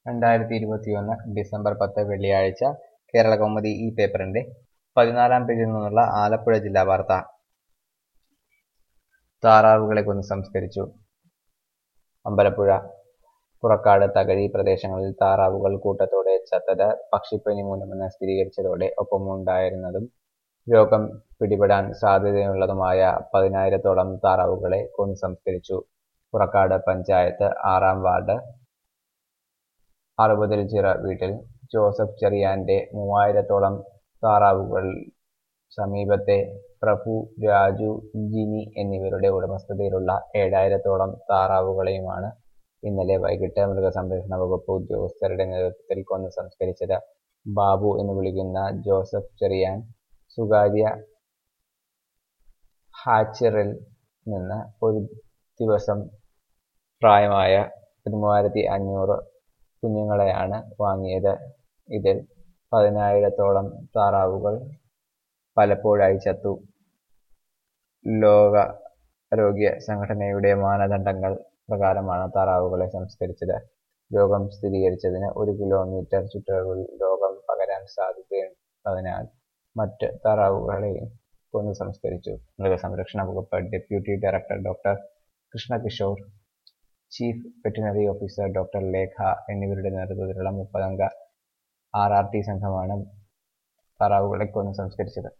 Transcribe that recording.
രണ്ടായിരത്തി ഇരുപത്തിയൊന്ന് ഡിസംബർ പത്ത് വെള്ളിയാഴ്ച കേരളകൗമുദി ഈ പേപ്പറിന്റെ പതിനാലാം പേജിൽ നിന്നുള്ള ആലപ്പുഴ ജില്ലാ വാർത്ത താറാവുകളെ കൊന്ന് സംസ്കരിച്ചു അമ്പലപ്പുഴ പുറക്കാട് തകഴി പ്രദേശങ്ങളിൽ താറാവുകൾ കൂട്ടത്തോടെ ചത്തത് പക്ഷിപ്പനി മൂലമെന്ന് സ്ഥിരീകരിച്ചതോടെ ഒപ്പമുണ്ടായിരുന്നതും രോഗം പിടിപെടാൻ സാധ്യതയുള്ളതുമായ പതിനായിരത്തോളം താറാവുകളെ കൊന്ന് സംസ്കരിച്ചു പുറക്കാട് പഞ്ചായത്ത് ആറാം വാർഡ് അറുപതിൽ ചിറ വീട്ടിൽ ജോസഫ് ചെറിയാന്റെ മൂവായിരത്തോളം താറാവുകൾ സമീപത്തെ പ്രഭു രാജു ജിനി എന്നിവരുടെ ഉടമസ്ഥതയിലുള്ള ഏഴായിരത്തോളം താറാവുകളെയുമാണ് ഇന്നലെ വൈകിട്ട് മൃഗസംരക്ഷണ വകുപ്പ് ഉദ്യോഗസ്ഥരുടെ നേതൃത്വത്തിൽ കൊന്ന് സംസ്കരിച്ചത് ബാബു എന്ന് വിളിക്കുന്ന ജോസഫ് ചെറിയാൻ സ്വകാര്യ ഹാച്ചറിൽ നിന്ന് ഒരു ദിവസം പ്രായമായ പതിമൂവായിരത്തി അഞ്ഞൂറ് കുഞ്ഞുങ്ങളെയാണ് വാങ്ങിയത് ഇതിൽ പതിനായിരത്തോളം താറാവുകൾ പലപ്പോഴായി ചത്തു ലോകാരോഗ്യ സംഘടനയുടെ മാനദണ്ഡങ്ങൾ പ്രകാരമാണ് താറാവുകളെ സംസ്കരിച്ചത് രോഗം സ്ഥിരീകരിച്ചതിന് ഒരു കിലോമീറ്റർ ചുറ്റളവിൽ രോഗം പകരാൻ സാധ്യതയുള്ളതിനാൽ മറ്റ് താറാവുകളെയും കൊന്ന് സംസ്കരിച്ചു മൃഗസംരക്ഷണ വകുപ്പ് deputy director doctor Krishnakishore chief veterinary officer doctor Lekha എന്നിവരുടെ നേതൃത്വത്തിലുള്ള മുപ്പതംഗ ആർ ആർ ടി സംഘമാണ് താറാവുകളെ കൊന്ന് സംസ്കരിച്ചത്